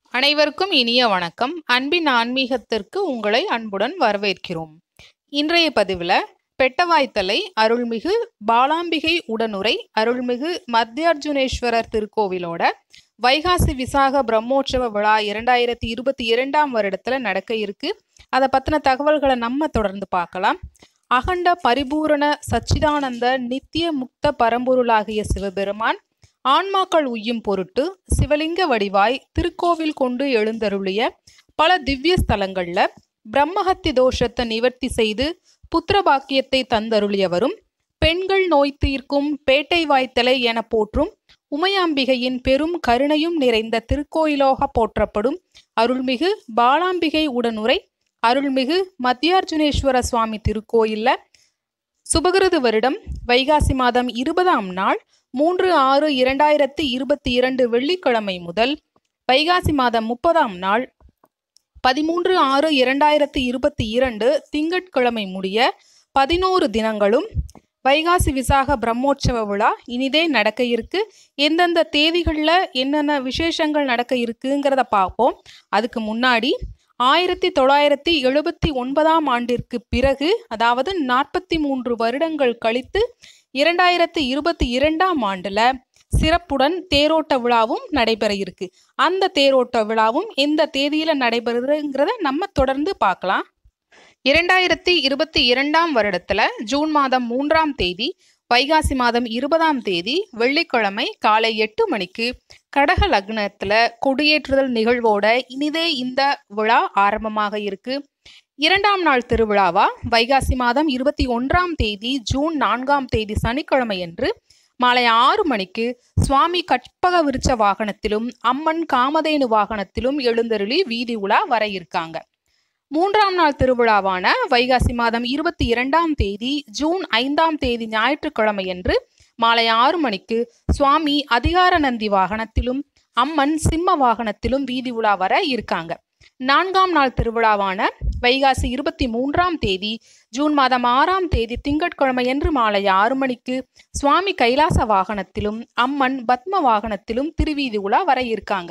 அனைவருக்கும் இனிய வணக்கம் அன்பின் ஆன்மீகத்திற்கு உங்களை அன்புடன் வரவேற்கிறோம் இன்றைய பதிவில் பெட்டவாய்த்தலை அருள்மிகு பாலாம்பிகை உடனுரை அருள்மிகு மத்தியார்ஜுனேஸ்வரர் திருக்கோவிலோட வைகாசி விசாக பிரம்மோற்சவ விழா இரண்டாயிரத்தி இருபத்தி இரண்டாம் வருடத்தில் நடக்க இருக்கு அதை பற்றின தகவல்களை நம்ம தொடர்ந்து பார்க்கலாம் அகண்ட பரிபூரண சச்சிதானந்த நித்திய முக்த பரம்பொருளாகிய சிவபெருமான் ஆன்மாக்கள் உய்யும் பொருட்டு சிவலிங்க வடிவாய் திருக்கோவில் கொண்டு எழுந்தருளிய பல திவ்ய ஸ்தலங்கள்ல பிரம்மஹத்தி தோஷத்தை நிவர்த்தி செய்து புத்திர பாக்கியத்தை தந்தருளியவரும் பெண்கள் நோய் தீர்க்கும் பேட்டை வாய்த்தலை என போற்றும் உமையாம்பிகையின் பெரும் கருணையும் நிறைந்த திருக்கோயிலோக போற்றப்படும் அருள்மிகு பாலாம்பிகை உடனுரை அருள்மிகு மத்தியார்ஜுனேஸ்வர சுவாமி திருக்கோயில்ல சுபகிருது வருடம் வைகாசி மாதம் இருபதாம் நாள் மூன்று ஆறு இரண்டாயிரத்தி இருபத்தி இரண்டு வெள்ளிக்கிழமை முதல் வைகாசி மாதம் முப்பதாம் நாள் பதிமூன்று ஆறு இரண்டாயிரத்தி இருபத்தி இரண்டு திங்கட்கிழமை முடிய பதினோரு தினங்களும் வைகாசி விசாக பிரம்மோற்சவ விழா இனிதே நடக்க இருக்கு எந்தெந்த தேதிகளில் என்னென்ன விசேஷங்கள் நடக்க இருக்குங்கிறத பார்ப்போம் அதுக்கு முன்னாடி ஆயிரத்தி தொள்ளாயிரத்தி எழுபத்தி ஒன்பதாம் ஆண்டிற்கு பிறகு அதாவது நாற்பத்தி மூன்று வருடங்கள் கழித்து இரண்டாயிரத்தி இருபத்தி இரண்டாம் ஆண்டுல சிறப்புடன் தேரோட்ட விழாவும் நடைபெற இருக்கு அந்த தேரோட்ட விழாவும் எந்த தேதியில நடைபெறுதுங்கிறத நம்ம தொடர்ந்து பார்க்கலாம் இரண்டாயிரத்தி இருபத்தி இரண்டாம் வருடத்துல ஜூன் மாதம் மூன்றாம் தேதி வைகாசி மாதம் இருபதாம் தேதி வெள்ளிக்கிழமை காலை எட்டு மணிக்கு கடக லக்னத்துல கொடியேற்றுதல் நிகழ்வோட இனிதே இந்த விழா ஆரம்பமாக இருக்கு இரண்டாம் நாள் திருவிழாவா வைகாசி மாதம் இருபத்தி ஒன்றாம் தேதி ஜூன் நான்காம் தேதி சனிக்கிழமையன்று மாலை ஆறு மணிக்கு சுவாமி கற்பக விருட்ச வாகனத்திலும் அம்மன் காமதேனு வாகனத்திலும் எழுந்தருளி வீதி உலா வர இருக்காங்க மூன்றாம் நாள் திருவிழாவான வைகாசி மாதம் இருபத்தி இரண்டாம் தேதி ஜூன் ஐந்தாம் தேதி ஞாயிற்றுக்கிழமையன்று மாலை ஆறு மணிக்கு சுவாமி அதிகார நந்தி வாகனத்திலும் அம்மன் சிம்ம வாகனத்திலும் வீதி உலா வர இருக்காங்க நான்காம் நாள் திருவிழாவான வைகாசி இருபத்தி மூன்றாம் தேதி ஜூன் மாதம் ஆறாம் தேதி திங்கட்கிழமையன்று மாலை ஆறு மணிக்கு சுவாமி கைலாச வாகனத்திலும் அம்மன் பத்ம வாகனத்திலும் திருவீதி உலா வர இருக்காங்க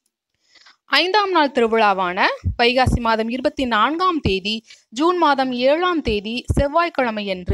ஐந்தாம் நாள் திருவிழாவான வைகாசி மாதம் இருபத்தி நான்காம் தேதி ஜூன் மாதம் ஏழாம் தேதி செவ்வாய்க்கிழமையன்று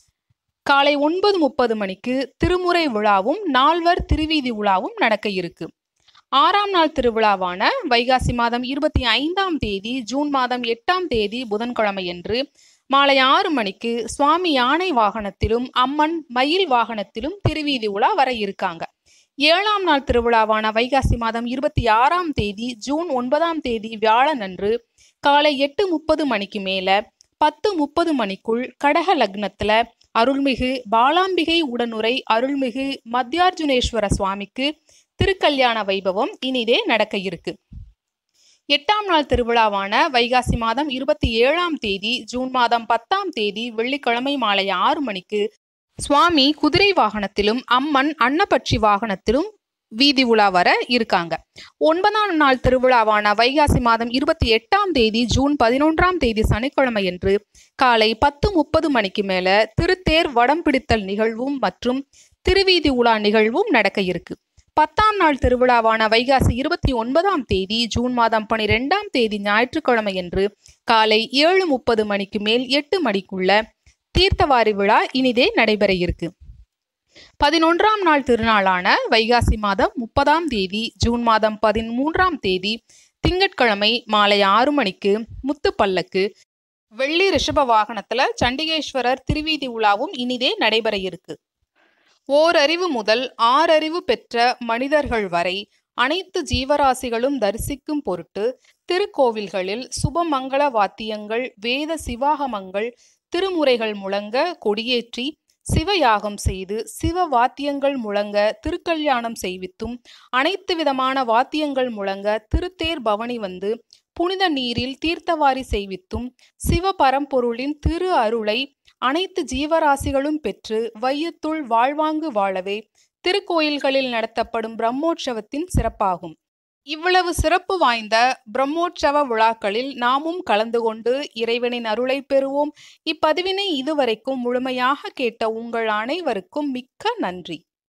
காலை ஒன்பது முப்பது மணிக்கு திருமுறை விழாவும் நால்வர் திருவீதி உலாவும் நடக்க இருக்கு ஆறாம் நாள் திருவிழாவான வைகாசி மாதம் இருபத்தி ஐந்தாம் தேதி ஜூன் மாதம் எட்டாம் தேதி புதன்கிழமையன்று மாலை ஆறு மணிக்கு சுவாமி யானை வாகனத்திலும் அம்மன் மயில் வாகனத்திலும் திருவீதி உலா வர இருக்காங்க ஏழாம் நாள் திருவிழாவான வைகாசி மாதம் இருபத்தி ஆறாம் தேதி ஜூன் ஒன்பதாம் தேதி வியாழன் அன்று காலை எட்டு முப்பது மணிக்கு மேல பத்து முப்பது மணிக்குள் கடக லக்னத்துல அருள்மிகு பாலாம்பிகை உடனுரை அருள்மிகு மத்தியார்ஜுனேஸ்வர சுவாமிக்கு திருக்கல்யாண வைபவம் இனிதே நடக்க இருக்கு எட்டாம் நாள் திருவிழாவான வைகாசி மாதம் இருபத்தி ஏழாம் தேதி ஜூன் மாதம் பத்தாம் தேதி வெள்ளிக்கிழமை மாலை ஆறு மணிக்கு சுவாமி குதிரை வாகனத்திலும் அம்மன் அன்னப்பட்சி வாகனத்திலும் வீதி உலா வர இருக்காங்க ஒன்பதாம் நாள் திருவிழாவான வைகாசி மாதம் இருபத்தி எட்டாம் தேதி ஜூன் பதினொன்றாம் தேதி சனிக்கிழமையன்று காலை பத்து முப்பது மணிக்கு மேல திருத்தேர் வடம் பிடித்தல் நிகழ்வும் மற்றும் திருவீதி உலா நிகழ்வும் நடக்க இருக்கு பத்தாம் நாள் திருவிழாவான வைகாசி இருபத்தி ஒன்பதாம் தேதி ஜூன் மாதம் பனிரெண்டாம் தேதி ஞாயிற்றுக்கிழமையன்று காலை ஏழு முப்பது மணிக்கு மேல் எட்டு மணிக்குள்ள தீர்த்தவாரி விழா இனிதே நடைபெற இருக்கு பதினொன்றாம் நாள் திருநாளான வைகாசி மாதம் முப்பதாம் தேதி ஜூன் மாதம் பதிமூன்றாம் தேதி திங்கட்கிழமை மாலை ஆறு மணிக்கு முத்து பல்லக்கு வெள்ளி ரிஷப வாகனத்துல சண்டிகேஸ்வரர் திருவீதி உலாவும் இனிதே நடைபெற இருக்கு ஓரறிவு முதல் ஆறறிவு பெற்ற மனிதர்கள் வரை அனைத்து ஜீவராசிகளும் தரிசிக்கும் பொருட்டு திருக்கோவில்களில் சுபமங்கள வாத்தியங்கள் வேத சிவாகமங்கள் திருமுறைகள் முழங்க கொடியேற்றி சிவயாகம் செய்து சிவ வாத்தியங்கள் முழங்க திருக்கல்யாணம் செய்வித்தும் அனைத்து விதமான வாத்தியங்கள் முழங்க திருத்தேர் பவனி வந்து புனித நீரில் தீர்த்தவாரி செய்வித்தும் சிவ பரம்பொருளின் திரு அருளை அனைத்து ஜீவராசிகளும் பெற்று வையத்துள் வாழ்வாங்கு வாழவே திருக்கோயில்களில் நடத்தப்படும் பிரம்மோற்சவத்தின் சிறப்பாகும் இவ்வளவு சிறப்பு வாய்ந்த பிரம்மோற்சவ விழாக்களில் நாமும் கலந்து கொண்டு இறைவனின் அருளை பெறுவோம் இப்பதிவினை இதுவரைக்கும் முழுமையாக கேட்ட உங்கள் அனைவருக்கும் மிக்க நன்றி